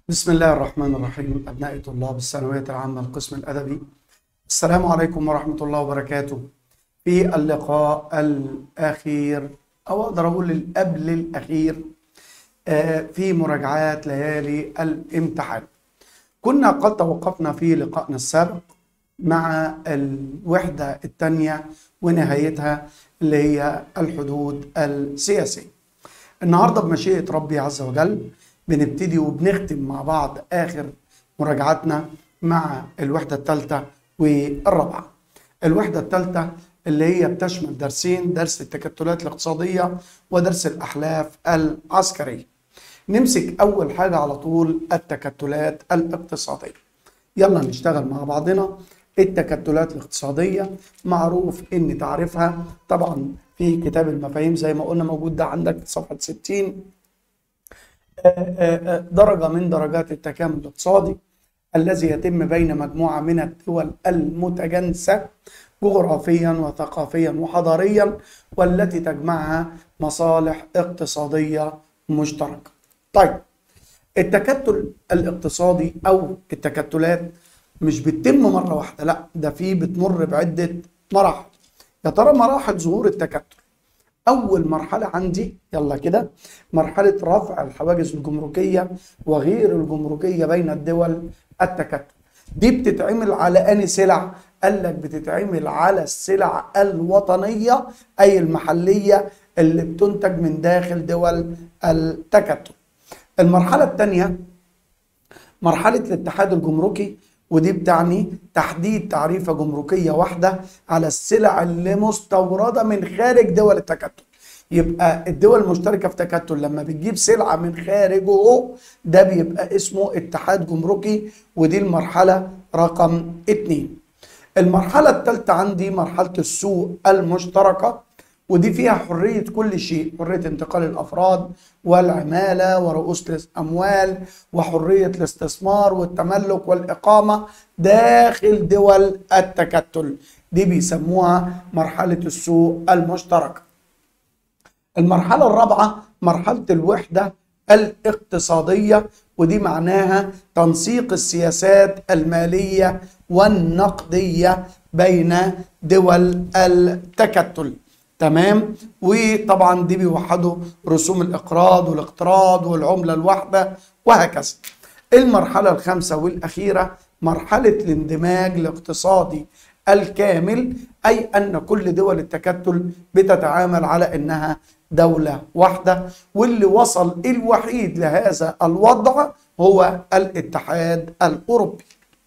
بسم الله الرحمن الرحيم أبناء طلاب الثانوية العامة القسم الأدبي السلام عليكم ورحمة الله وبركاته في اللقاء الأخير أو أقدر أقول القبل الأخير آه، في مراجعات ليالي الامتحان كنا قد توقفنا في لقائنا السابق مع الوحدة الثانية ونهايتها اللي هي الحدود السياسية النهاردة بمشيئة ربي عز وجل بنبتدي وبنختم مع بعض آخر مراجعتنا مع الوحدة الثالثة والرابعة الوحدة الثالثة اللي هي بتشمل درسين درس التكتلات الاقتصادية ودرس الأحلاف العسكرية نمسك أول حاجة على طول التكتلات الاقتصادية يلا نشتغل مع بعضنا التكتلات الاقتصادية معروف ان تعريفها طبعا في كتاب المفاهيم زي ما قلنا موجود ده عندك صفحة 60 درجة من درجات التكامل الاقتصادي الذي يتم بين مجموعة من الدول المتجانسة جغرافيا وثقافيا وحضاريا والتي تجمعها مصالح اقتصادية مشتركة. طيب التكتل الاقتصادي أو التكتلات مش بتتم مرة واحدة لا ده في بتمر بعدة مراحل. يا ترى مراحل ظهور التكتل أول مرحلة عندي يلا كده مرحلة رفع الحواجز الجمركية وغير الجمركية بين الدول التكتل دي بتتعمل على أني سلع قال لك بتتعمل على السلع الوطنية أي المحلية اللي بتنتج من داخل دول التكتل المرحلة الثانية مرحلة الاتحاد الجمركي ودي بتعني تحديد تعريفة جمركية واحدة على السلع اللي مستوردة من خارج دول التكتل يبقى الدول المشتركة في تكتل لما بتجيب سلعة من خارجه ده بيبقى اسمه اتحاد جمركي ودي المرحلة رقم اتنين المرحلة الثالثة عندي مرحلة السوق المشتركة ودي فيها حرية كل شيء حرية انتقال الأفراد والعمالة ورؤوس الأموال وحرية الاستثمار والتملك والإقامة داخل دول التكتل دي بيسموها مرحلة السوق المشتركة المرحلة الرابعة مرحلة الوحدة الاقتصادية ودي معناها تنسيق السياسات المالية والنقدية بين دول التكتل تمام وطبعا دي بيوحدوا رسوم الاقراض والاقتراض والعمله الواحده وهكذا المرحله الخامسه والاخيره مرحله الاندماج الاقتصادي الكامل اي ان كل دول التكتل بتتعامل على انها دوله واحده واللي وصل الوحيد لهذا الوضع هو الاتحاد الاوروبي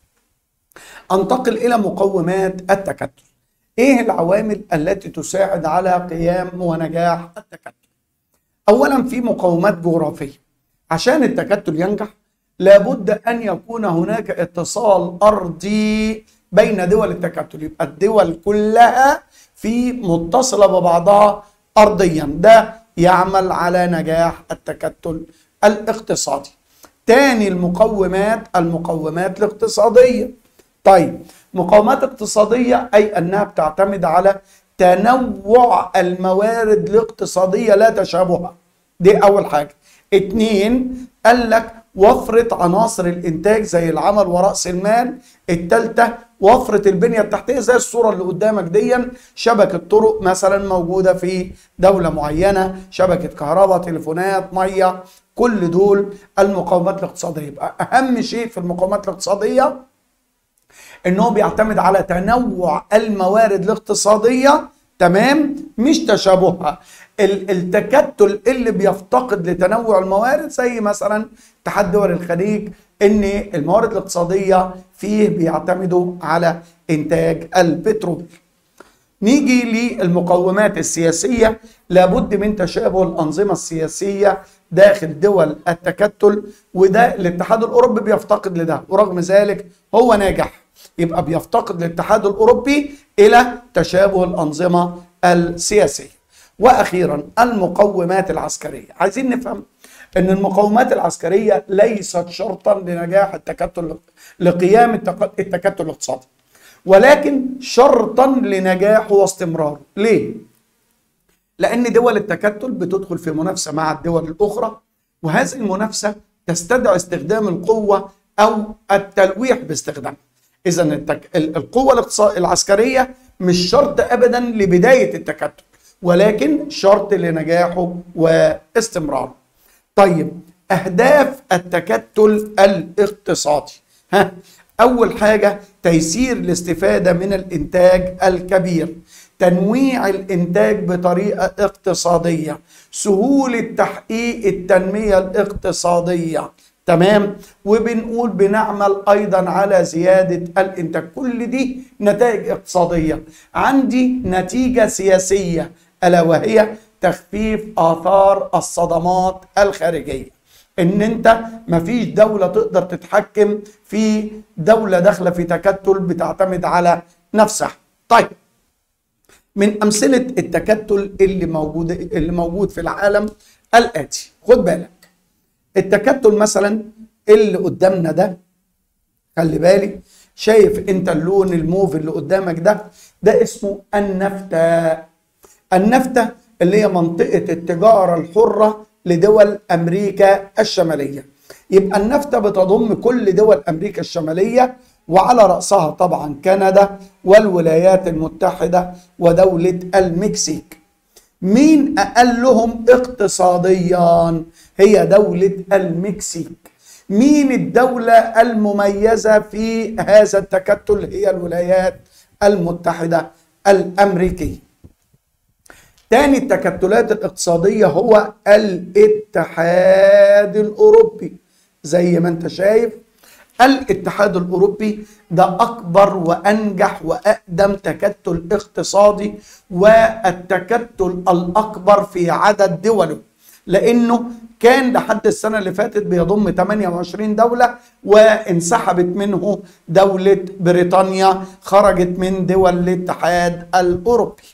انتقل الى مقومات التكتل ايه العوامل التي تساعد على قيام ونجاح التكتل اولا في مقومات جغرافيه عشان التكتل ينجح لابد ان يكون هناك اتصال ارضي بين دول التكتل يبقى الدول كلها في متصله ببعضها ارضيا ده يعمل على نجاح التكتل الاقتصادي تاني المقومات المقومات الاقتصاديه طيب مقاومات اقتصادية أي أنها بتعتمد على تنوع الموارد الاقتصادية لا تشابهها دي أول حاجة اتنين قال لك وفرة عناصر الإنتاج زي العمل ورأس المال التالتة وفرة البنية التحتية زي الصورة اللي قدامك دي شبكة طرق مثلا موجودة في دولة معينة شبكة كهرباء تليفونات مية كل دول المقاومات الاقتصادية يبقى أهم شيء في المقاومات الاقتصادية ان هو بيعتمد على تنوع الموارد الاقتصاديه تمام مش تشابهها التكتل اللي بيفتقد لتنوع الموارد زي مثلا اتحاد دول الخليج ان الموارد الاقتصاديه فيه بيعتمدوا على انتاج البترول نيجي للمقومات السياسيه لابد من تشابه الانظمه السياسيه داخل دول التكتل وده الاتحاد الاوروبي بيفتقد لده ورغم ذلك هو ناجح يبقى بيفتقد الاتحاد الاوروبي الى تشابه الانظمه السياسيه. واخيرا المقومات العسكريه، عايزين نفهم ان المقومات العسكريه ليست شرطا لنجاح التكتل لقيام التكتل الاقتصادي. ولكن شرطا لنجاحه واستمراره، ليه؟ لان دول التكتل بتدخل في منافسه مع الدول الاخرى وهذه المنافسه تستدعي استخدام القوة أو التلويح باستخدامها إذا التك... القوة الاقتصا- العسكرية مش شرط أبدا لبداية التكتل ولكن شرط لنجاحه واستمراره طيب أهداف التكتل الاقتصادي ها أول حاجة تيسير الاستفادة من الإنتاج الكبير تنويع الإنتاج بطريقة اقتصادية سهولة تحقيق التنمية الاقتصادية تمام وبنقول بنعمل أيضا على زيادة الإنتاج كل دي نتائج اقتصادية عندي نتيجة سياسية ألا وهي تخفيف آثار الصدمات الخارجية ان انت مفيش دولة تقدر تتحكم في دولة داخلة في تكتل بتعتمد على نفسها طيب من امثلة التكتل اللي موجود اللي موجود في العالم الاتي خد بالك التكتل مثلا اللي قدامنا ده خلي بالي شايف انت اللون الموف اللي قدامك ده ده اسمه النفتا النفتا اللي هي منطقة التجارة الحرة لدول أمريكا الشمالية يبقى النفتا بتضم كل دول أمريكا الشمالية وعلى رأسها طبعا كندا والولايات المتحدة ودولة المكسيك مين أقلهم اقتصاديا هي دولة المكسيك مين الدولة المميزة في هذا التكتل هي الولايات المتحدة الأمريكية تاني التكتلات الاقتصادية هو الاتحاد الأوروبي زي ما انت شايف الاتحاد الأوروبي ده أكبر وأنجح وأقدم تكتل اقتصادي والتكتل الأكبر في عدد دوله لأنه كان لحد السنة اللي فاتت بيضم 28 دولة وانسحبت منه دولة بريطانيا خرجت من دول الاتحاد الأوروبي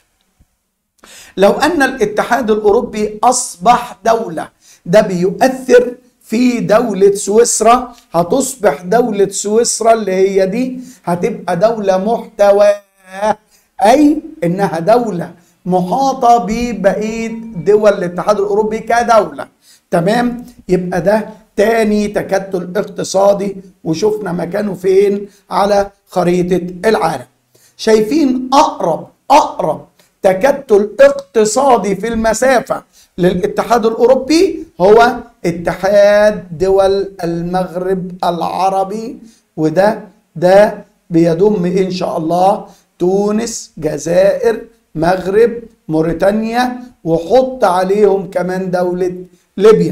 لو أن الاتحاد الأوروبي أصبح دولة ده بيؤثر في دولة سويسرا هتصبح دولة سويسرا اللي هي دي هتبقى دولة محتواه أي إنها دولة محاطة ببقية دول الاتحاد الأوروبي كدولة تمام يبقى ده تاني تكتل اقتصادي وشفنا مكانه فين على خريطة العالم شايفين أقرب أقرب تكتل اقتصادي في المسافة للاتحاد الأوروبي هو اتحاد دول المغرب العربي وده ده بيضم إن شاء الله تونس جزائر مغرب موريتانيا وحط عليهم كمان دولة ليبيا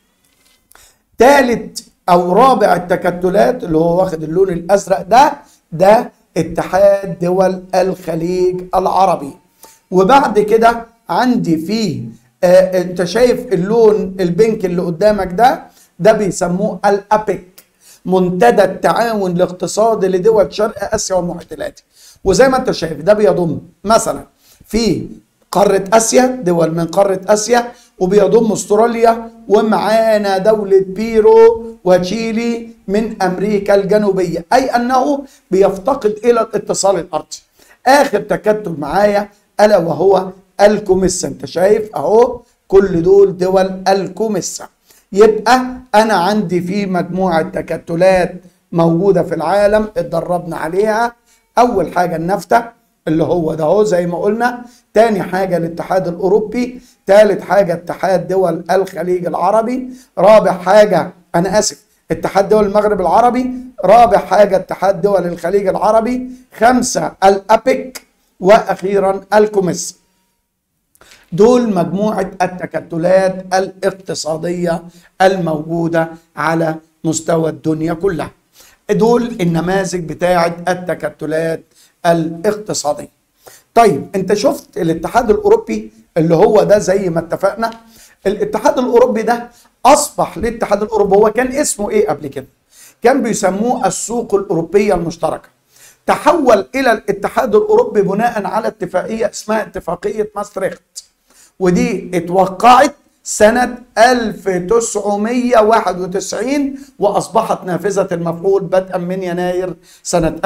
ثالث او رابع التكتلات اللي هو واخد اللون الازرق ده ده اتحاد دول الخليج العربي وبعد كده عندي فيه آه انت شايف اللون البنك اللي قدامك ده ده بيسموه الابيك منتدى التعاون الاقتصادي لدول شرق اسيا والمحيط الهادي وزي ما انت شايف ده بيضم مثلا في قارة اسيا دول من قارة اسيا وبيضم استراليا ومعانا دولة بيرو وتشيلي من امريكا الجنوبية اي انه بيفتقد الى الاتصال الارضي اخر تكتل معايا الا وهو الكوميسا انت شايف اهو كل دول دول الكوميسا يبقى انا عندي في مجموعة تكتلات موجودة في العالم اتدربنا عليها اول حاجة النفتا اللي هو ده هو زي ما قلنا تاني حاجة الاتحاد الأوروبي تالت حاجة اتحاد دول الخليج العربي رابع حاجة أنا آسف اتحاد دول المغرب العربي رابع حاجة اتحاد دول الخليج العربي خمسة الأبيك وأخيرا الكوميس دول مجموعة التكتلات الاقتصادية الموجودة على مستوى الدنيا كلها دول النماذج بتاعة التكتلات الاقتصادية طيب انت شفت الاتحاد الاوروبي اللي هو ده زي ما اتفقنا الاتحاد الاوروبي ده اصبح الاتحاد الاوروبي هو كان اسمه ايه قبل كده كان بيسموه السوق الاوروبيه المشتركه تحول الى الاتحاد الاوروبي بناء على اتفاقيه اسمها اتفاقيه ماستريخت ودي اتوقعت سنة 1991 وأصبحت نافذة المفعول بدءا من يناير سنة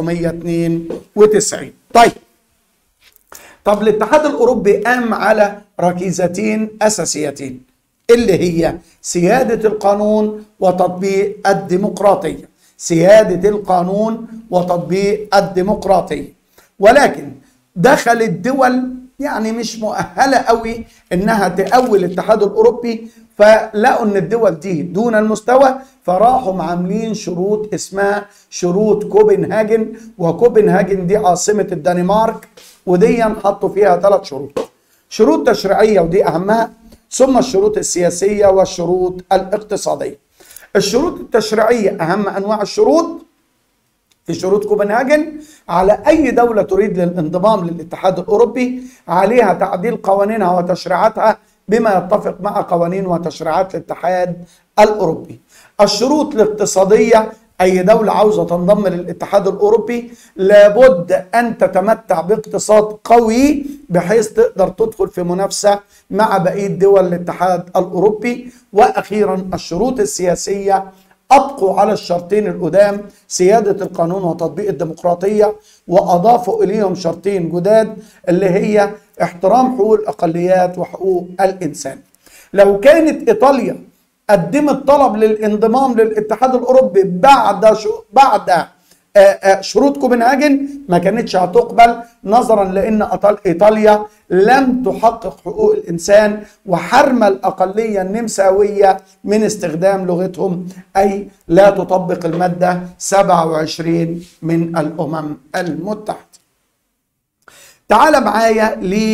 1992 طيب طب الاتحاد الأوروبي قام على ركيزتين أساسيتين اللي هي سيادة القانون وتطبيق الديمقراطية سيادة القانون وتطبيق الديمقراطية ولكن دخلت دول يعني مش مؤهلة قوي انها تقوي الاتحاد الاوروبي فلقوا ان الدول دي دون المستوى فراحوا عاملين شروط اسمها شروط كوبنهاجن وكوبنهاجن دي عاصمة الدنمارك ودي حطوا فيها ثلاث شروط شروط تشريعية ودي اهمها ثم الشروط السياسية والشروط الاقتصادية الشروط التشريعية اهم انواع الشروط في شروط كوبنهاجن على اي دوله تريد الانضمام للاتحاد الاوروبي عليها تعديل قوانينها وتشريعاتها بما يتفق مع قوانين وتشريعات الاتحاد الاوروبي. الشروط الاقتصاديه اي دوله عاوزه تنضم للاتحاد الاوروبي لابد ان تتمتع باقتصاد قوي بحيث تقدر تدخل في منافسه مع بقيه دول الاتحاد الاوروبي واخيرا الشروط السياسيه أبقوا على الشرطين القدام سيادة القانون وتطبيق الديمقراطية وأضافوا إليهم شرطين جداد اللي هي احترام حقوق الأقليات وحقوق الإنسان لو كانت إيطاليا قدمت طلب للانضمام للاتحاد الأوروبي بعد شو بعد شروط كوبنهاجن ما كانتش هتقبل نظرا لان ايطاليا لم تحقق حقوق الانسان وحرم الاقليه النمساويه من استخدام لغتهم اي لا تطبق الماده 27 من الامم المتحده. تعال معايا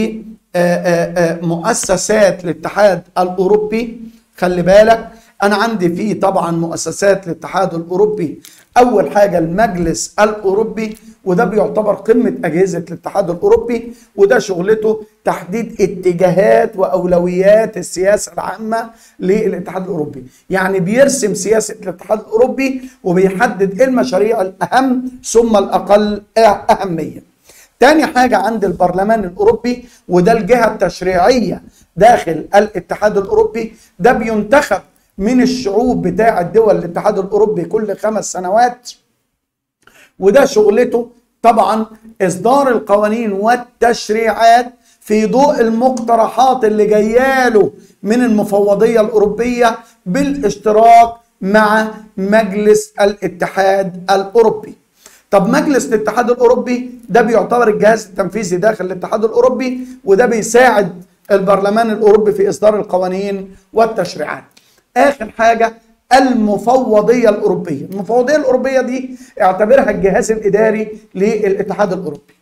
لمؤسسات الاتحاد الاوروبي خلي بالك انا عندي فيه طبعا مؤسسات الاتحاد الاوروبي اول حاجه المجلس الاوروبي وده بيعتبر قمه اجهزه الاتحاد الاوروبي وده شغلته تحديد اتجاهات واولويات السياسه العامه للاتحاد الاوروبي يعني بيرسم سياسه الاتحاد الاوروبي وبيحدد ايه المشاريع الاهم ثم الاقل اهميه تاني حاجة عند البرلمان الأوروبي وده الجهة التشريعية داخل الاتحاد الأوروبي ده بينتخب من الشعوب بتاع الدول الاتحاد الاوروبي كل خمس سنوات وده شغلته طبعا اصدار القوانين والتشريعات في ضوء المقترحات اللي جاياله من المفوضيه الاوروبيه بالاشتراك مع مجلس الاتحاد الاوروبي. طب مجلس الاتحاد الاوروبي ده بيعتبر الجهاز التنفيذي داخل الاتحاد الاوروبي وده بيساعد البرلمان الاوروبي في اصدار القوانين والتشريعات. اخر حاجه المفوضيه الاوروبيه المفوضيه الاوروبيه دي اعتبرها الجهاز الاداري للاتحاد الاوروبي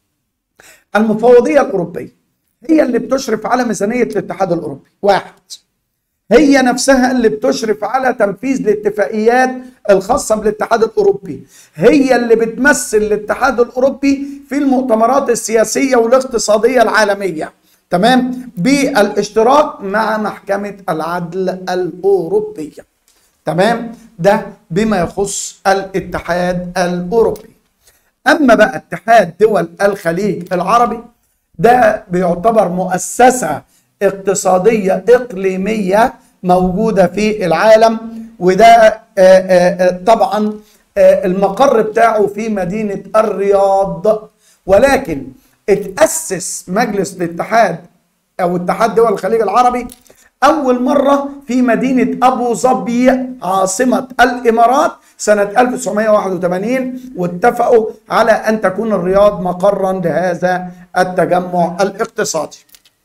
المفوضيه الاوروبيه هي اللي بتشرف على ميزانيه الاتحاد الاوروبي واحد هي نفسها اللي بتشرف على تنفيذ الاتفاقيات الخاصه بالاتحاد الاوروبي هي اللي بتمثل الاتحاد الاوروبي في المؤتمرات السياسيه والاقتصاديه العالميه تمام بالاشتراك مع محكمة العدل الأوروبية تمام ده بما يخص الاتحاد الأوروبي أما بقى اتحاد دول الخليج العربي ده بيعتبر مؤسسة اقتصادية إقليمية موجودة في العالم وده طبعا المقر بتاعه في مدينة الرياض ولكن اتأسس مجلس الاتحاد أو اتحاد دول الخليج العربي أول مرة في مدينة أبو ظبي عاصمة الإمارات سنة 1981 واتفقوا على أن تكون الرياض مقرا لهذا التجمع الاقتصادي.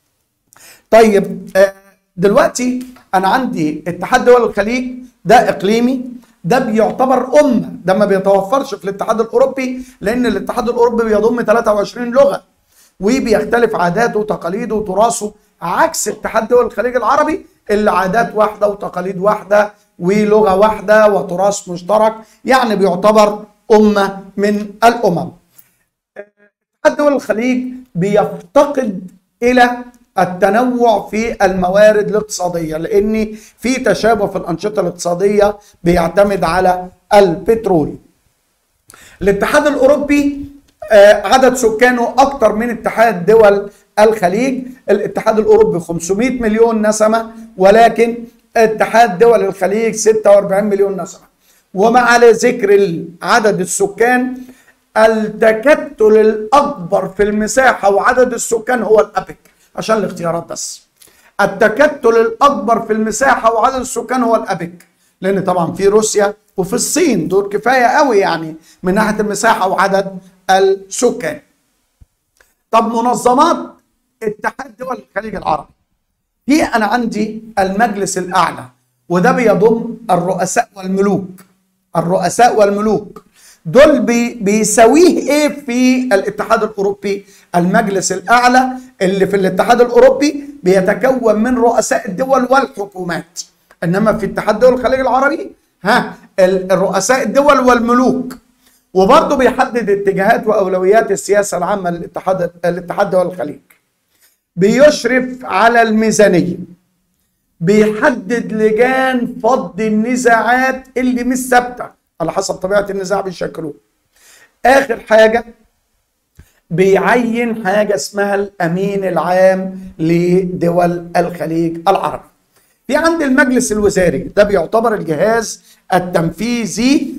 طيب دلوقتي أنا عندي اتحاد دول الخليج ده إقليمي ده بيعتبر أمة ده ما بيتوفرش في الاتحاد الأوروبي لأن الاتحاد الأوروبي بيضم 23 لغة وبيختلف عاداته وتقاليده وتراثه عكس اتحاد دول الخليج العربي اللي عادات واحده وتقاليد واحده ولغه واحده وتراث مشترك يعني بيعتبر امه من الامم. اتحاد دول الخليج بيفتقد الى التنوع في الموارد الاقتصاديه لان في تشابه في الانشطه الاقتصاديه بيعتمد على البترول. الاتحاد الاوروبي عدد سكانه اكتر من اتحاد دول الخليج الاتحاد الاوروبي 500 مليون نسمه ولكن اتحاد دول الخليج 46 مليون نسمه ومع ذكر عدد السكان التكتل الاكبر في المساحه وعدد السكان هو الابك عشان الاختيارات بس التكتل الاكبر في المساحه وعدد السكان هو الابك لان طبعا في روسيا وفي الصين دول كفايه قوي يعني من ناحيه المساحه وعدد السكان طب منظمات اتحاد دول الخليج العربي في انا عندي المجلس الاعلى وده بيضم الرؤساء والملوك الرؤساء والملوك دول بي بيساويه ايه في الاتحاد الاوروبي المجلس الاعلى اللي في الاتحاد الاوروبي بيتكون من رؤساء الدول والحكومات انما في اتحاد دول الخليج العربي ها الرؤساء الدول والملوك وبرضه بيحدد اتجاهات واولويات السياسه العامه للاتحاد الاتحاد دول الخليج بيشرف على الميزانيه بيحدد لجان فض النزاعات اللي مش ثابته على حسب طبيعه النزاع بيشكلوه اخر حاجه بيعين حاجه اسمها الامين العام لدول الخليج العربي في عند المجلس الوزاري ده بيعتبر الجهاز التنفيذي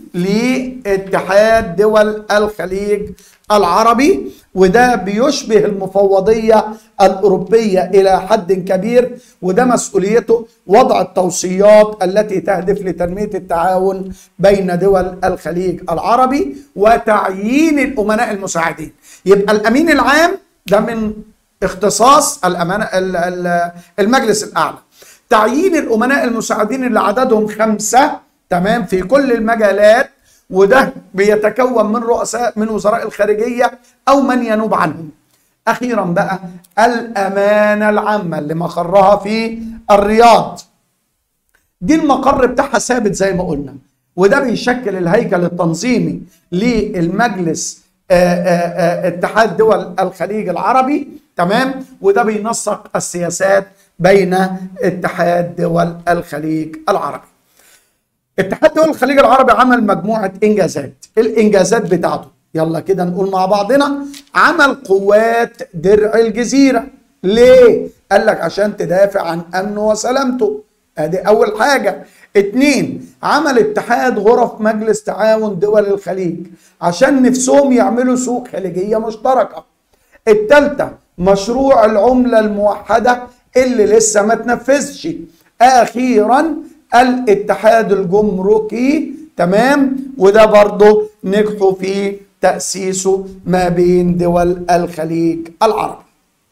لاتحاد دول الخليج العربي وده بيشبه المفوضية الأوروبية إلى حد كبير وده مسؤوليته وضع التوصيات التي تهدف لتنمية التعاون بين دول الخليج العربي وتعيين الأمناء المساعدين يبقى الأمين العام ده من اختصاص الأمانة المجلس الأعلى تعيين الأمناء المساعدين اللي عددهم خمسة تمام في كل المجالات وده بيتكون من رؤساء من وزراء الخارجية أو من ينوب عنهم أخيرا بقى الأمانة العامة اللي مقرها في الرياض دي المقر بتاعها ثابت زي ما قلنا وده بيشكل الهيكل التنظيمي للمجلس آآ آآ اتحاد دول الخليج العربي تمام وده بينسق السياسات بين اتحاد دول الخليج العربي اتحاد دول الخليج العربي عمل مجموعة إنجازات الإنجازات بتاعته يلا كده نقول مع بعضنا عمل قوات درع الجزيرة ليه؟ قال لك عشان تدافع عن أمنه وسلامته ادي أول حاجة اتنين عمل اتحاد غرف مجلس تعاون دول الخليج عشان نفسهم يعملوا سوق خليجية مشتركة التالتة مشروع العملة الموحدة اللي لسه ما تنفذش اخيرا الاتحاد الجمركي تمام وده برضه نجحوا في تأسيسه ما بين دول الخليج العربي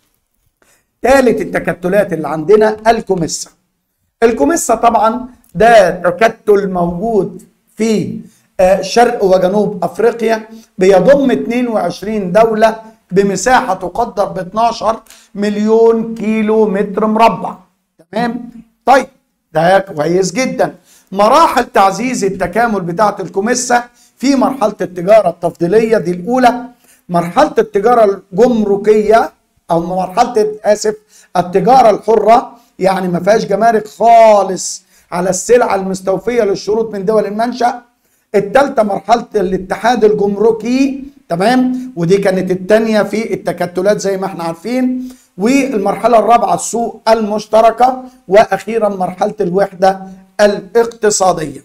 ثالث التكتلات اللي عندنا الكوميسا الكوميسا طبعا ده تكتل موجود في شرق وجنوب افريقيا بيضم 22 دوله بمساحه تقدر ب 12 مليون كيلو متر مربع تمام طيب ده كويس جدا مراحل تعزيز التكامل بتاعه الكوميسا في مرحله التجاره التفضيليه دي الاولى مرحله التجاره الجمركيه او مرحله اسف التجاره الحره يعني ما فيهاش جمارك خالص على السلع المستوفيه للشروط من دول المنشا الثالثه مرحله الاتحاد الجمركي تمام ودي كانت الثانيه في التكتلات زي ما احنا عارفين والمرحله الرابعه السوق المشتركه واخيرا مرحله الوحده الاقتصاديه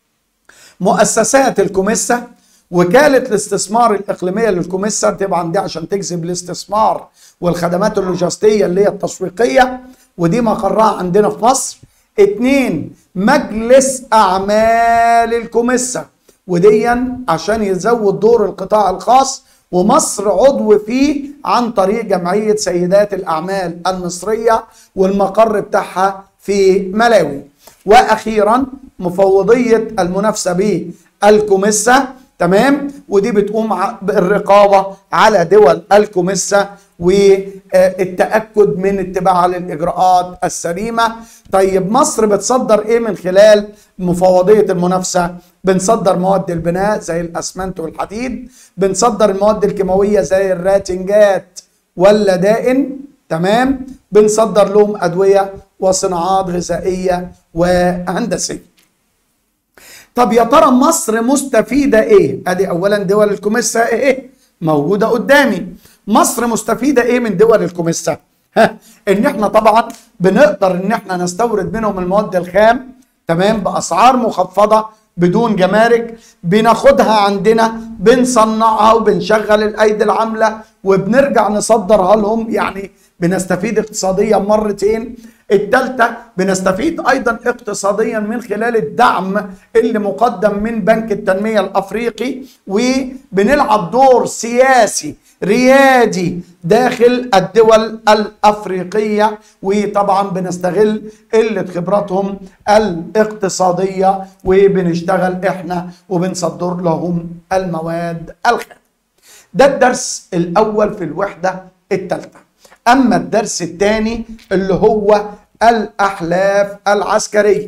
مؤسسات الكوميسا وكالة الاستثمار الإقليمية للكوميسا طبعا دي عشان تجذب الاستثمار والخدمات اللوجستية اللي هي التسويقية ودي مقرها عندنا في مصر اتنين مجلس أعمال الكوميسا وديا عشان يزود دور القطاع الخاص ومصر عضو فيه عن طريق جمعية سيدات الأعمال المصرية والمقر بتاعها في ملاوي وأخيرا مفوضية المنافسة بالكوميسا تمام ودي بتقوم بالرقابة على دول الكوميسا والتأكد من اتباعها للإجراءات السليمة طيب مصر بتصدر ايه من خلال مفوضية المنافسة بنصدر مواد البناء زي الأسمنت والحديد بنصدر المواد الكيماوية زي الراتنجات واللدائن تمام بنصدر لهم أدوية وصناعات غذائية وهندسية طب يا ترى مصر مستفيدة ايه ادي اولا دول الكوميسا ايه موجودة قدامي مصر مستفيدة ايه من دول الكوميسا ها ان احنا طبعا بنقدر ان احنا نستورد منهم المواد الخام تمام باسعار مخفضة بدون جمارك بناخدها عندنا بنصنعها وبنشغل الايدي العاملة وبنرجع نصدرها لهم يعني بنستفيد اقتصاديا مرتين الثالثة بنستفيد أيضا اقتصاديا من خلال الدعم اللي مقدم من بنك التنمية الأفريقي وبنلعب دور سياسي ريادي داخل الدول الافريقيه وطبعا بنستغل قله خبراتهم الاقتصاديه وبنشتغل احنا وبنصدر لهم المواد الخام. ده الدرس الاول في الوحده الثالثه. اما الدرس الثاني اللي هو الاحلاف العسكريه.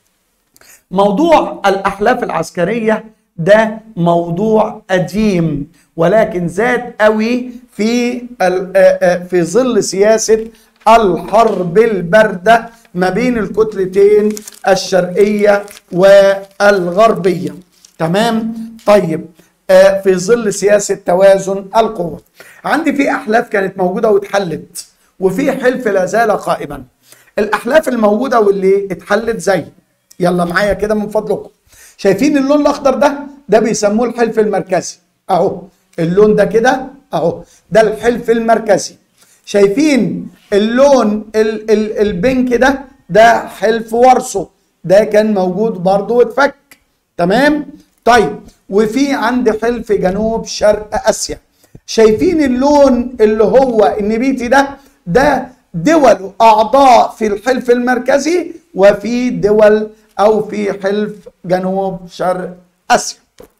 موضوع الاحلاف العسكريه ده موضوع قديم ولكن زاد قوي في في ظل سياسه الحرب البارده ما بين الكتلتين الشرقيه والغربيه تمام طيب في ظل سياسه توازن القوى عندي في احلاف كانت موجوده واتحلت وفي حلف لا زال قائما الاحلاف الموجوده واللي اتحلت زي يلا معايا كده من فضلكم شايفين اللون الاخضر ده ده بيسموه الحلف المركزي اهو اللون ده كده اهو ده الحلف المركزي شايفين اللون ال ال البنك ده ده حلف ورسو ده كان موجود برضه واتفك تمام طيب وفي عندي حلف جنوب شرق اسيا شايفين اللون اللي هو النبيتي ده ده دول اعضاء في الحلف المركزي وفي دول او في حلف جنوب شرق اسيا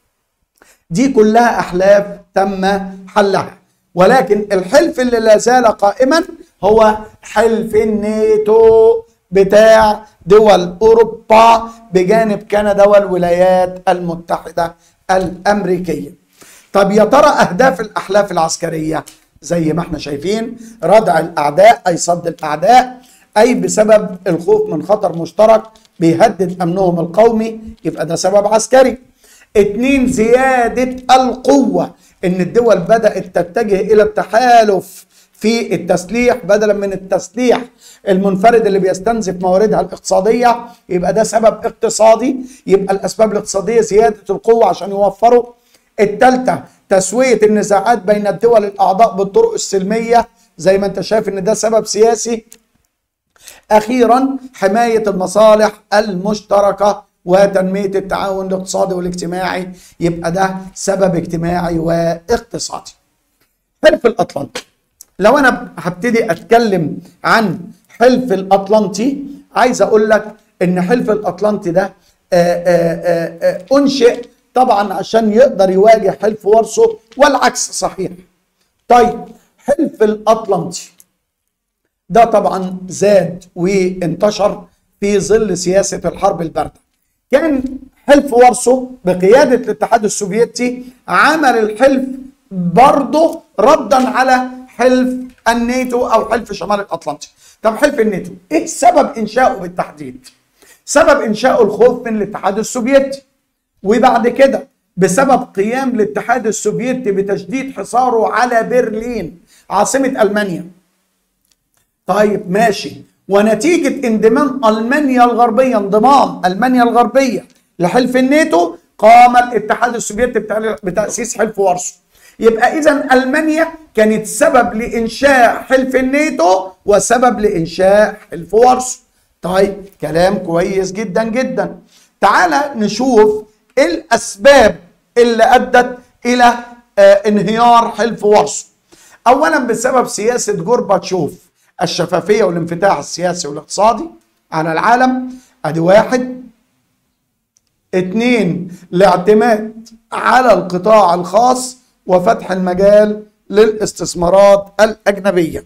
دي كلها احلاف تم حلها ولكن الحلف اللي لا زال قائما هو حلف الناتو بتاع دول اوروبا بجانب كندا والولايات المتحده الامريكيه طب يا ترى اهداف الاحلاف العسكريه زي ما احنا شايفين ردع الاعداء اي صد الاعداء اي بسبب الخوف من خطر مشترك بيهدد امنهم القومي يبقى ده سبب عسكري اتنين زيادة القوة ان الدول بدأت تتجه الى التحالف في التسليح بدلا من التسليح المنفرد اللي بيستنزف مواردها الاقتصادية يبقى ده سبب اقتصادي يبقى الاسباب الاقتصادية زيادة القوة عشان يوفروا التالتة تسوية النزاعات بين الدول الاعضاء بالطرق السلمية زي ما انت شايف ان ده سبب سياسي اخيرا حماية المصالح المشتركة وتنمية التعاون الاقتصادي والاجتماعي يبقى ده سبب اجتماعي واقتصادي حلف الأطلنطي لو أنا هبتدي أتكلم عن حلف الأطلنطي عايز أقول لك إن حلف الأطلنطي ده آآ آآ أنشئ طبعا عشان يقدر يواجه حلف وارسو والعكس صحيح طيب حلف الأطلنطي ده طبعا زاد وانتشر في ظل سياسة الحرب الباردة كان حلف وارسو بقيادة الاتحاد السوفيتي عمل الحلف برضه ردا على حلف الناتو او حلف شمال الاطلنطي طب حلف الناتو ايه سبب انشائه بالتحديد سبب انشائه الخوف من الاتحاد السوفيتي وبعد كده بسبب قيام الاتحاد السوفيتي بتشديد حصاره على برلين عاصمة ألمانيا طيب ماشي ونتيجة انضمام ألمانيا الغربية انضمام ألمانيا الغربية لحلف الناتو قام الاتحاد السوفيتي بتأسيس حلف وارسو يبقى إذا ألمانيا كانت سبب لإنشاء حلف الناتو وسبب لإنشاء حلف وارسو طيب كلام كويس جدا جدا تعال نشوف إيه الأسباب اللي أدت إلى آه انهيار حلف وارسو أولا بسبب سياسة جورباتشوف الشفافية والانفتاح السياسي والاقتصادي على العالم ادي واحد اتنين الاعتماد على القطاع الخاص وفتح المجال للاستثمارات الأجنبية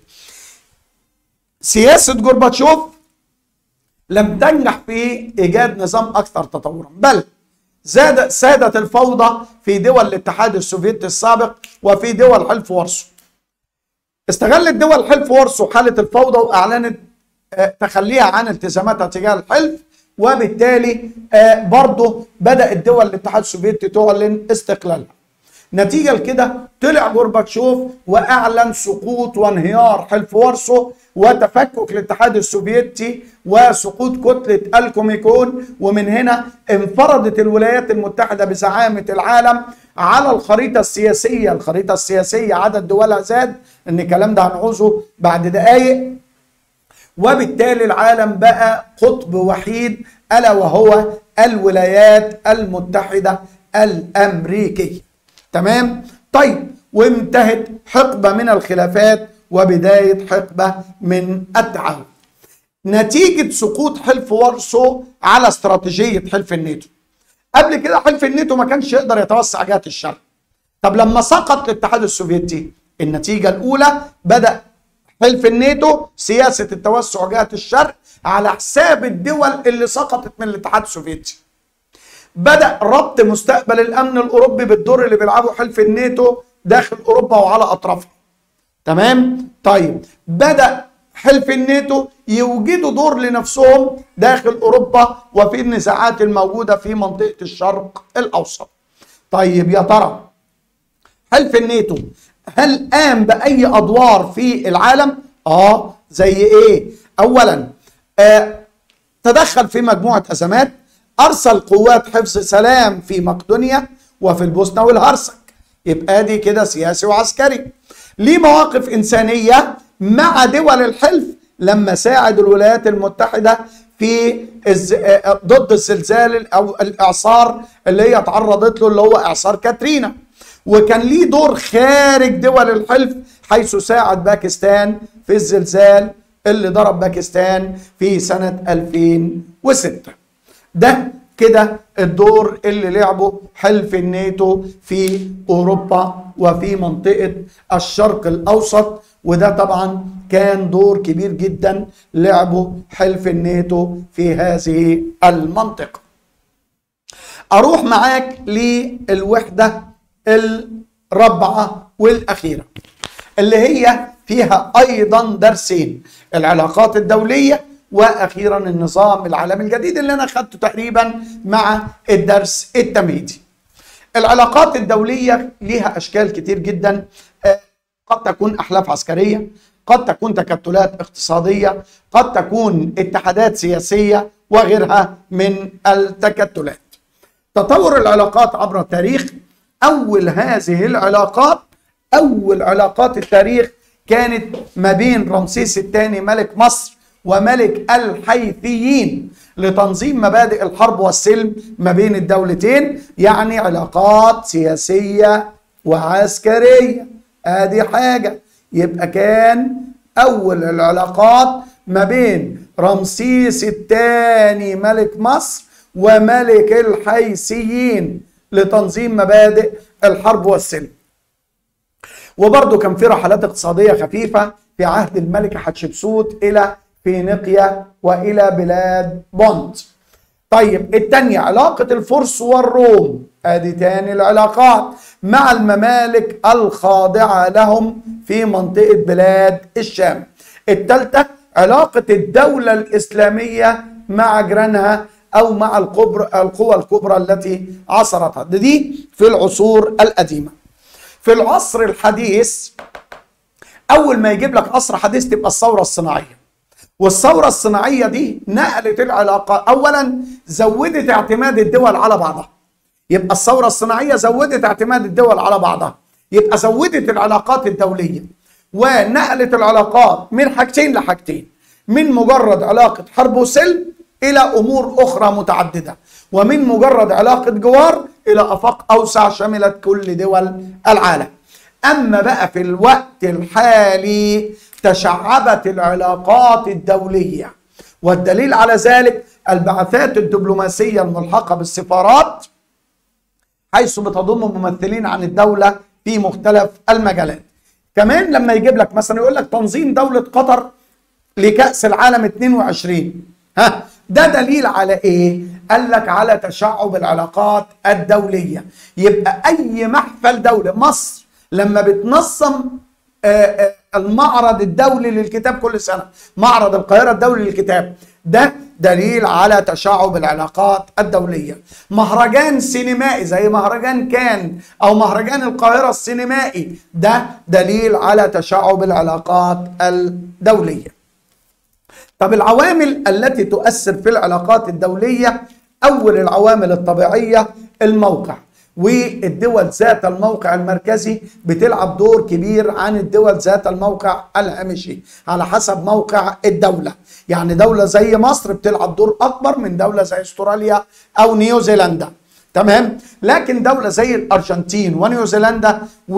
سياسة جورباتشوف لم تنجح في إيجاد نظام أكثر تطورا بل زاد سادت الفوضى في دول الاتحاد السوفيتي السابق وفي دول حلف وارسو استغلت دول حلف وارسو حالة الفوضى وأعلنت تخليها عن التزاماتها تجاه الحلف وبالتالي برضه بدأت دول الاتحاد السوفيتي تعلن استقلالها نتيجة لكده طلع جورباتشوف وأعلن سقوط وانهيار حلف وارسو وتفكك الاتحاد السوفيتي وسقوط كتلة الكوميكون ومن هنا انفردت الولايات المتحدة بزعامة العالم على الخريطة السياسية الخريطة السياسية عدد دولها زاد ان الكلام ده هنعوزه بعد دقايق وبالتالي العالم بقى قطب وحيد الا وهو الولايات المتحده الامريكيه تمام طيب وانتهت حقبه من الخلافات وبدايه حقبه من التعاون نتيجه سقوط حلف وارسو على استراتيجيه حلف الناتو قبل كده حلف الناتو ما كانش يقدر يتوسع جهه الشرق طب لما سقط الاتحاد السوفيتي النتيجه الاولى بدا حلف الناتو سياسه التوسع جهه الشرق على حساب الدول اللي سقطت من الاتحاد السوفيتي بدا ربط مستقبل الامن الاوروبي بالدور اللي بيلعبه حلف الناتو داخل اوروبا وعلى اطرافها تمام طيب بدا حلف الناتو يوجدوا دور لنفسهم داخل اوروبا وفي النزاعات الموجوده في منطقه الشرق الاوسط طيب يا ترى حلف الناتو هل قام باي ادوار في العالم اه زي ايه اولا آه تدخل في مجموعه ازمات ارسل قوات حفظ سلام في مقدونيا وفي البوسنه والهرسك يبقى دي كده سياسي وعسكري ليه مواقف انسانيه مع دول الحلف لما ساعد الولايات المتحده في الز... ضد الزلزال او الاعصار اللي هي تعرضت له اللي هو اعصار كاترينا وكان ليه دور خارج دول الحلف حيث ساعد باكستان في الزلزال اللي ضرب باكستان في سنة 2006 ده كده الدور اللي لعبه حلف الناتو في أوروبا وفي منطقة الشرق الأوسط وده طبعا كان دور كبير جدا لعبه حلف الناتو في هذه المنطقة أروح معاك للوحدة الرابعة والأخيرة اللي هي فيها أيضا درسين العلاقات الدولية وأخيرا النظام العالمي الجديد اللي أنا خدته تقريبا مع الدرس التمهيدي العلاقات الدولية ليها أشكال كتير جدا قد تكون أحلاف عسكرية قد تكون تكتلات اقتصادية قد تكون اتحادات سياسية وغيرها من التكتلات تطور العلاقات عبر التاريخ أول هذه العلاقات أول علاقات التاريخ كانت ما بين رمسيس الثاني ملك مصر وملك الحيثيين لتنظيم مبادئ الحرب والسلم ما بين الدولتين يعني علاقات سياسية وعسكرية ادي حاجة يبقى كان أول العلاقات ما بين رمسيس الثاني ملك مصر وملك الحيثيين لتنظيم مبادئ الحرب والسلم وبرضه كان في رحلات اقتصادية خفيفة في عهد الملكة حتشبسوت إلى فينيقيا وإلى بلاد بونت طيب التانية علاقة الفرس والروم ادي تاني العلاقات مع الممالك الخاضعة لهم في منطقة بلاد الشام التالتة علاقة الدولة الإسلامية مع جيرانها أو مع القبر القوى الكبرى التي عصرتها دي في العصور القديمة في العصر الحديث أول ما يجيب لك عصر حديث تبقى الثورة الصناعية والثورة الصناعية دي نقلت العلاقة أولا زودت اعتماد الدول على بعضها يبقى الثورة الصناعية زودت اعتماد الدول على بعضها يبقى زودت العلاقات الدولية ونقلت العلاقات من حاجتين لحاجتين من مجرد علاقة حرب وسلم إلى أمور أخرى متعددة ومن مجرد علاقة جوار إلى آفاق أوسع شملت كل دول العالم أما بقى في الوقت الحالي تشعبت العلاقات الدولية والدليل على ذلك البعثات الدبلوماسية الملحقة بالسفارات حيث بتضم ممثلين عن الدولة في مختلف المجالات كمان لما يجيب لك مثلا يقول لك تنظيم دولة قطر لكأس العالم 22 ها ده دليل على ايه قال لك على تشعب العلاقات الدولية يبقى اي محفل دولة مصر لما بتنظم المعرض الدولي للكتاب كل سنة معرض القاهرة الدولي للكتاب ده دليل على تشعب العلاقات الدولية مهرجان سينمائي زي مهرجان كان أو مهرجان القاهرة السينمائي ده دليل على تشعب العلاقات الدولية طب العوامل التي تؤثر في العلاقات الدولية أول العوامل الطبيعية الموقع والدول ذات الموقع المركزي بتلعب دور كبير عن الدول ذات الموقع الهامشي على حسب موقع الدولة يعني دولة زي مصر بتلعب دور أكبر من دولة زي استراليا أو نيوزيلندا تمام لكن دولة زي الأرجنتين ونيوزيلندا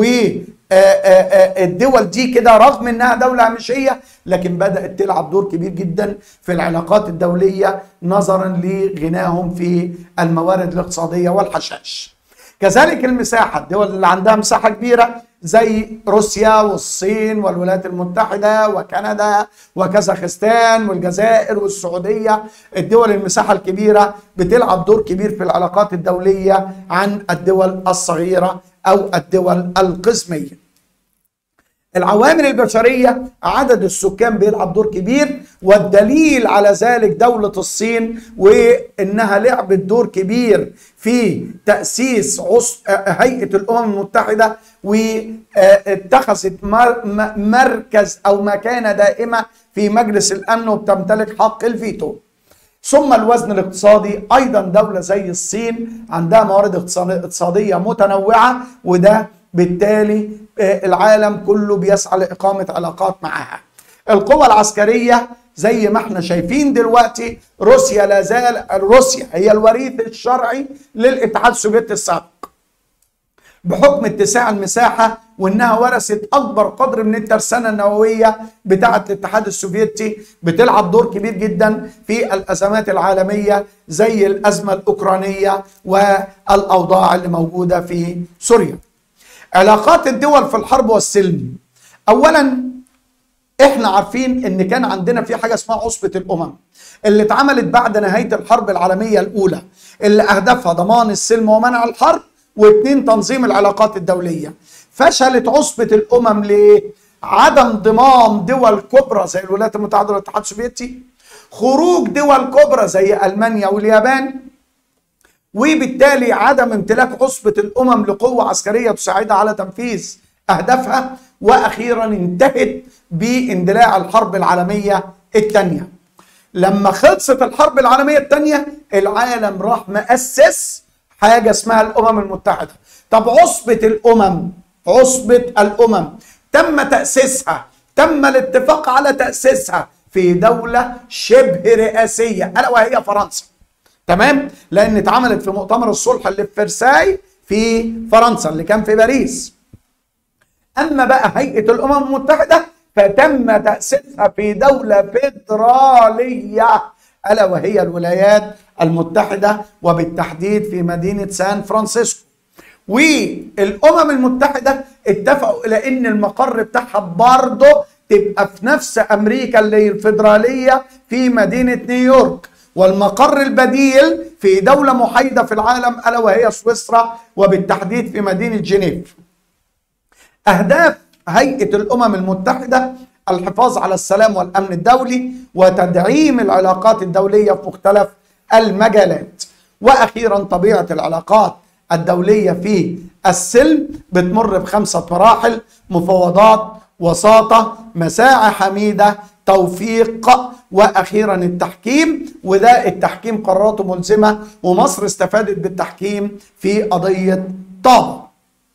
والدول دي كده رغم انها دولة هامشية لكن بدأت تلعب دور كبير جدا في العلاقات الدولية نظرا لغناهم في الموارد الاقتصادية والحشائش كذلك المساحة الدول اللي عندها مساحة كبيرة زي روسيا والصين والولايات المتحدة وكندا وكازاخستان والجزائر والسعودية الدول المساحة الكبيرة بتلعب دور كبير في العلاقات الدولية عن الدول الصغيرة أو الدول القسمية العوامل البشرية عدد السكان بيلعب دور كبير والدليل على ذلك دولة الصين وإنها لعبت دور كبير في تأسيس عص... هيئة الأمم المتحدة واتخذت مركز أو مكانة دائمة في مجلس الأمن وبتمتلك حق الفيتو ثم الوزن الاقتصادي ايضا دوله زي الصين عندها موارد اقتصاديه متنوعه وده بالتالي العالم كله بيسعى لاقامه علاقات معها. القوى العسكريه زي ما احنا شايفين دلوقتي روسيا لا زال روسيا هي الوريث الشرعي للاتحاد السوفيتي السابق. بحكم اتساع المساحة وانها ورثت اكبر قدر من الترسانة النووية بتاعة الاتحاد السوفيتي بتلعب دور كبير جدا في الازمات العالمية زي الازمة الاوكرانية والاوضاع اللي موجودة في سوريا علاقات الدول في الحرب والسلم اولا احنا عارفين ان كان عندنا في حاجة اسمها عصبة الامم اللي اتعملت بعد نهاية الحرب العالمية الاولى اللي اهدافها ضمان السلم ومنع الحرب واثنين تنظيم العلاقات الدوليه فشلت عصبه الامم ليه عدم ضمان دول كبرى زي الولايات المتحده والاتحاد السوفيتي خروج دول كبرى زي المانيا واليابان وبالتالي عدم امتلاك عصبه الامم لقوه عسكريه تساعدها على تنفيذ اهدافها واخيرا انتهت باندلاع الحرب العالميه الثانيه لما خلصت الحرب العالميه الثانيه العالم راح مؤسس حاجه اسمها الامم المتحده طب عصبه الامم عصبه الامم تم تاسيسها تم الاتفاق على تاسيسها في دوله شبه رئاسيه الا وهي فرنسا تمام لان اتعملت في مؤتمر الصلح اللي في فرساي في فرنسا اللي كان في باريس اما بقى هيئه الامم المتحده فتم تاسيسها في دوله فيدراليه الا وهي الولايات المتحده وبالتحديد في مدينه سان فرانسيسكو والامم المتحده اتفقوا الى ان المقر بتاعها برضه تبقى في نفس امريكا اللي الفيدراليه في مدينه نيويورك والمقر البديل في دوله محايده في العالم الا وهي سويسرا وبالتحديد في مدينه جنيف. اهداف هيئه الامم المتحده الحفاظ على السلام والامن الدولي وتدعيم العلاقات الدوليه في مختلف المجالات. واخيرا طبيعه العلاقات الدوليه في السلم بتمر بخمسه مراحل مفاوضات وساطه مساعي حميده توفيق واخيرا التحكيم وده التحكيم قراراته ملزمه ومصر استفادت بالتحكيم في قضيه طابا.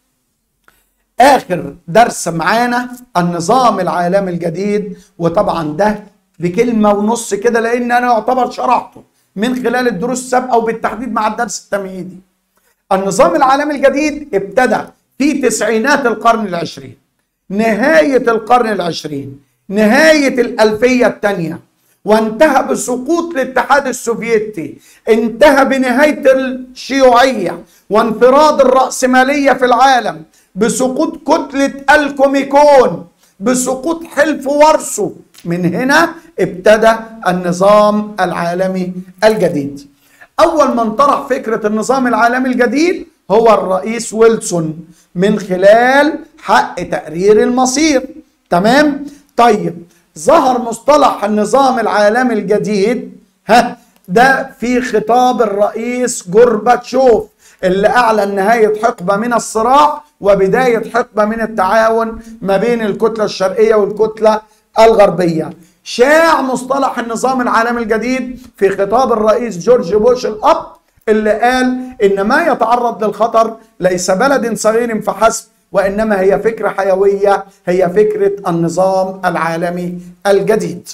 اخر درس معانا النظام العالمي الجديد وطبعا ده بكلمه ونص كده لان انا يعتبر شرحته من خلال الدروس السابقه وبالتحديد مع الدرس التمهيدي. النظام العالمي الجديد ابتدى في تسعينات القرن العشرين نهايه القرن العشرين نهايه الالفيه الثانيه وانتهى بسقوط الاتحاد السوفيتي انتهى بنهايه الشيوعيه وانفراد الراسماليه في العالم بسقوط كتله الكوميكون بسقوط حلف وارسو من هنا ابتدى النظام العالمي الجديد اول من طرح فكره النظام العالمي الجديد هو الرئيس ويلسون من خلال حق تقرير المصير تمام طيب ظهر مصطلح النظام العالمي الجديد ها ده في خطاب الرئيس جورباتشوف اللي اعلن نهايه حقبه من الصراع وبدايه حقبه من التعاون ما بين الكتله الشرقيه والكتله الغربيه شاع مصطلح النظام العالمي الجديد في خطاب الرئيس جورج بوش الاب اللي قال إن ما يتعرض للخطر ليس بلد صغير فحسب وإنما هي فكرة حيوية هي فكرة النظام العالمي الجديد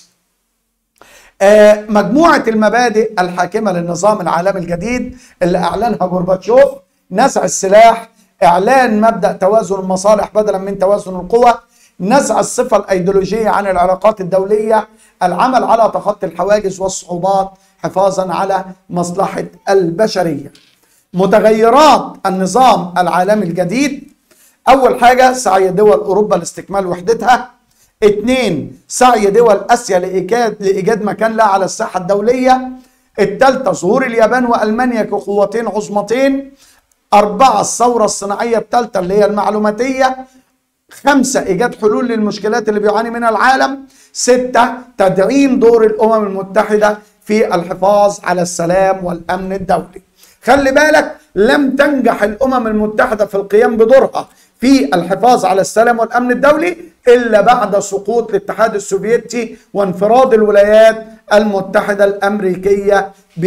آه، مجموعة المبادئ الحاكمة للنظام العالمي الجديد اللي أعلنها جورباتشوف نزع السلاح إعلان مبدأ توازن المصالح بدلا من توازن القوى نزع الصفة الأيديولوجية عن العلاقات الدولية العمل على تخطي الحواجز والصعوبات حفاظا على مصلحة البشرية متغيرات النظام العالمي الجديد أول حاجة سعي دول أوروبا لاستكمال وحدتها اثنين سعي دول اسيا لايجاد لايجاد مكان لها على الساحه الدوليه الثالثه ظهور اليابان والمانيا كقوتين عظمتين اربعه الثوره الصناعيه الثالثه اللي هي المعلوماتيه خمسة إيجاد حلول للمشكلات اللي بيعاني منها العالم ستة تدعيم دور الأمم المتحدة في الحفاظ على السلام والأمن الدولي خلي بالك لم تنجح الأمم المتحدة في القيام بدورها في الحفاظ على السلام والامن الدولي الا بعد سقوط الاتحاد السوفيتي وانفراد الولايات المتحده الامريكيه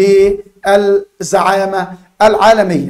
بالزعامه العالميه.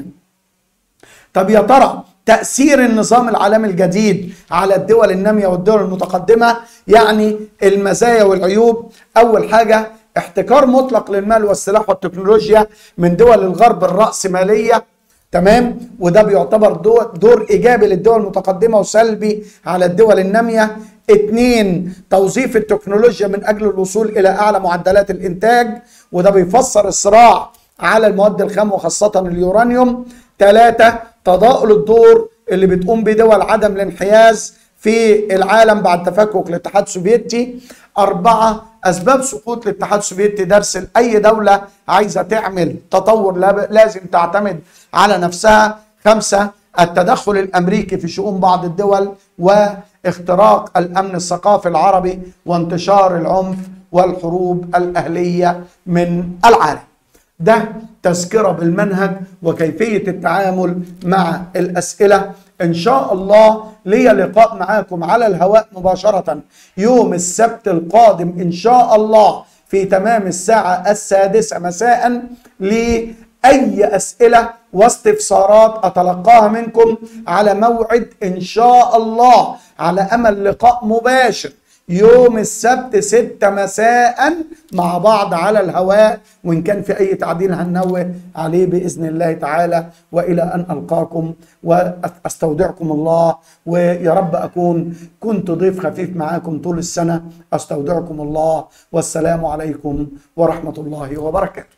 طب يا ترى تاثير النظام العالمي الجديد على الدول الناميه والدول المتقدمه يعني المزايا والعيوب اول حاجه احتكار مطلق للمال والسلاح والتكنولوجيا من دول الغرب الرأسمالية تمام وده بيعتبر دور, دور ايجابي للدول المتقدمه وسلبي على الدول الناميه اتنين توظيف التكنولوجيا من اجل الوصول الى اعلى معدلات الانتاج وده بيفسر الصراع على المواد الخام وخاصه اليورانيوم ثلاثة تضاؤل الدور اللي بتقوم بدول عدم الانحياز في العالم بعد تفكك الاتحاد السوفيتي أربعة أسباب سقوط الاتحاد السوفيتي درس لأي دولة عايزة تعمل تطور لازم تعتمد على نفسها خمسة التدخل الأمريكي في شؤون بعض الدول واختراق الأمن الثقافي العربي وانتشار العنف والحروب الأهلية من العالم ده تذكرة بالمنهج وكيفية التعامل مع الأسئلة إن شاء الله لي لقاء معاكم على الهواء مباشرة يوم السبت القادم إن شاء الله في تمام الساعة السادسة مساء لأي أسئلة واستفسارات أتلقاها منكم على موعد إن شاء الله على أمل لقاء مباشر يوم السبت ستة مساء مع بعض على الهواء وإن كان في أي تعديل هننوه عليه بإذن الله تعالى وإلى أن ألقاكم وأستودعكم الله ويا رب أكون كنت ضيف خفيف معاكم طول السنة أستودعكم الله والسلام عليكم ورحمة الله وبركاته